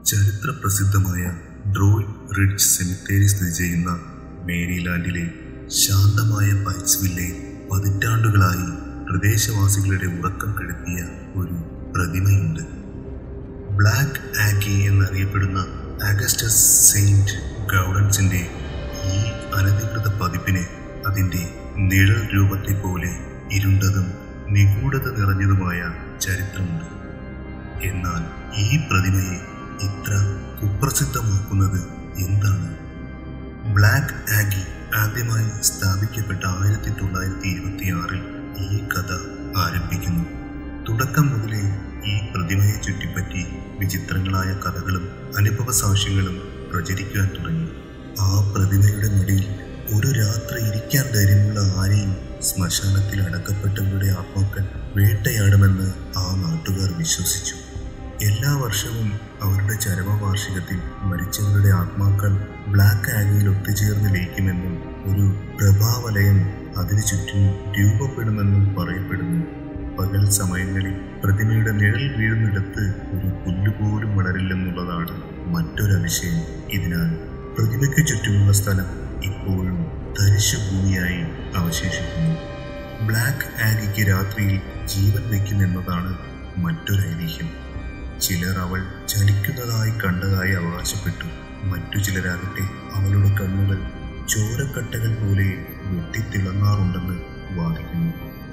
ചരിത്ര പ്രസിദ്ധമായ ഡ്രോയ് റിഡ്ജ് സെമിത്തേരി സ്ഥിതി ചെയ്യുന്ന മേരിലാൻഡിലെ ശാന്തമായ പൈറ്റ്സ്വില്ലെ പതിറ്റാണ്ടുകളായി പ്രദേശവാസികളുടെ ഉറക്കം കെടുത്തിയ ഒരു പ്രതിമയുണ്ട് ബ്ലാക്ക് ആഗി എന്നറിയപ്പെടുന്ന അഗസ്റ്റസ് സെയിന്റ് ഗൗഡൻസിന്റെ ഈ അനധികൃത പതിപ്പിന് അതിന്റെ നിഴൽ രൂപത്തെ പോലെ ഇരുണ്ടതും നിഗൂഢത നിറഞ്ഞതുമായ ചരിത്രമുണ്ട് എന്നാൽ ഈ പ്രതിമയെ ഇത്ര കുപ്രസിദ്ധമാക്കുന്നത് എന്താണ് ബ്ലാക്ക് ആഗി ആദ്യമായി സ്ഥാപിക്കപ്പെട്ട ആയിരത്തി തൊള്ളായിരത്തി ഇരുപത്തി ആറിൽ ഈ കഥ ആരംഭിക്കുന്നു തുടക്കം മുതലേ ഈ പ്രതിമയെ ചുറ്റിപ്പറ്റി വിചിത്രങ്ങളായ കഥകളും അനുഭവ സാക്ഷ്യങ്ങളും പ്രചരിക്കാൻ തുടങ്ങി ആ പ്രതിമയുടെ നടുവിൽ ഒരു രാത്രി ഇരിക്കാൻ ധൈര്യമുള്ള ആരെയും ശ്മശാനത്തിൽ അടക്കപ്പെട്ടവരുടെ ആത്മാക്കൾ വേട്ടയാടുമെന്ന് ആ നാട്ടുകാർ വിശ്വസിച്ചു എല്ലാ വർഷവും അവരുടെ ചരമവാർഷികത്തിൽ മരിച്ചവരുടെ ആത്മാക്കൾ ബ്ലാക്ക് ആഗിയിൽ ഒത്തുചേർന്ന് ലയിക്കുമെന്നും ഒരു പ്രഭാവലയം അതിനു ചുറ്റും രൂപപ്പെടുമെന്നും പറയപ്പെടുന്നു പകൽ സമയങ്ങളിൽ പ്രതിമയുടെ നിഴൽ വീഴുന്നിടത്ത് ഒരു പുല്ലുപോലും വളരില്ലെന്നുള്ളതാണ് മറ്റൊരതിശയം ഇതിനാൽ പ്രതിമയ്ക്ക് ചുറ്റുമുള്ള സ്ഥലം ഇപ്പോഴും തരിശുഭൂമിയായി അവശേഷിക്കുന്നു ബ്ലാക്ക് ആഗിക്ക് രാത്രിയിൽ ജീവൻ വയ്ക്കുമെന്നതാണ് മറ്റൊരു ഐതിഹ്യം ചിലർ അവൾ ചലിക്കുന്നതായി കണ്ടതായി അവകാശപ്പെട്ടു മറ്റു ചിലരാകട്ടെ അവളുടെ കണ്ണുകൾ ചോരക്കട്ടകൾ പോലെ വെട്ടിത്തിളങ്ങാറുണ്ടെന്ന് വാദിക്കുന്നു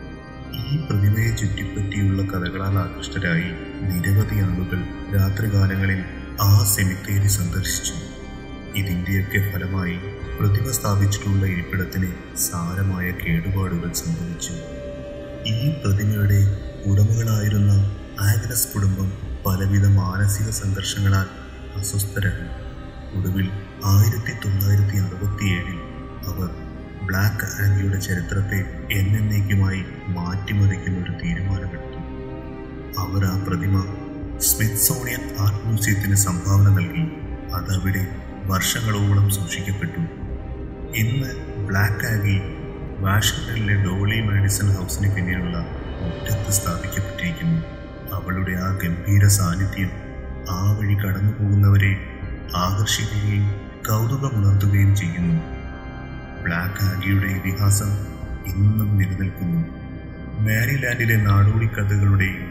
ഈ പ്രതിമയെ ചുറ്റിപ്പറ്റിയുള്ള കഥകളാൽ ആകൃഷ്ടരായി നിരവധി ആളുകൾ രാത്രികാലങ്ങളിൽ ആ സെമിത്തേരി സന്ദർശിച്ചു ഇതിൻ്റെയൊക്കെ ഫലമായി പ്രതിമ സ്ഥാപിച്ചിട്ടുള്ള ഇരിപ്പിടത്തിന് സാരമായ കേടുപാടുകൾ സംഭവിച്ചു ഈ പ്രതിമയുടെ ഉടമകളായിരുന്ന ആഗ്നസ് കുടുംബം പലവിധ മാനസിക സംഘർഷങ്ങളാൽ അസ്വസ്ഥരാണ് ഒടുവിൽ ആയിരത്തി തൊള്ളായിരത്തി അറുപത്തിയേഴിൽ അവർ ബ്ലാക്ക് ആൻഡിയുടെ ചരിത്രത്തെ എന്നേക്കുമായി മാറ്റിമറിക്കുന്ന ഒരു തീരുമാനമെടുത്തു അവർ ആ പ്രതിമ സ്മിത്സോണിയൻ ആർട്ട് മ്യൂസിയത്തിന് സംഭാവന നൽകി അതവിടെ വർഷങ്ങളോളം സൂക്ഷിക്കപ്പെട്ടു ഇന്ന് ബ്ലാക്ക് ആഗി വാഷിംഗ്ടണിലെ ഡോളി മെഡിസൺ ഹൗസിന് പിന്നിലുള്ള മുറ്റത്ത് സ്ഥാപിക്കപ്പെട്ടിരിക്കുന്നു അവളുടെ ആ ഗംഭീര സാന്നിധ്യം ആ വഴി കടന്നു പോകുന്നവരെ ആകർഷിക്കുകയും കൗതുകമുണർത്തുകയും ചെയ്യുന്നു ബ്ലാക്ക് ആഗിയുടെ ഇതിഹാസം ഇന്നും നിലനിൽക്കുന്നു മാരിലാൻഡിലെ നാടോടി കഥകളുടെയും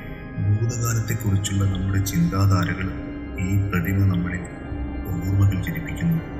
ഭൂതകാലത്തെക്കുറിച്ചുള്ള നമ്മുടെ ചിന്താധാരകൾ ഈ പ്രതിമ നമ്മളെ ഓർമ്മകൾ ജനിപ്പിക്കുന്നു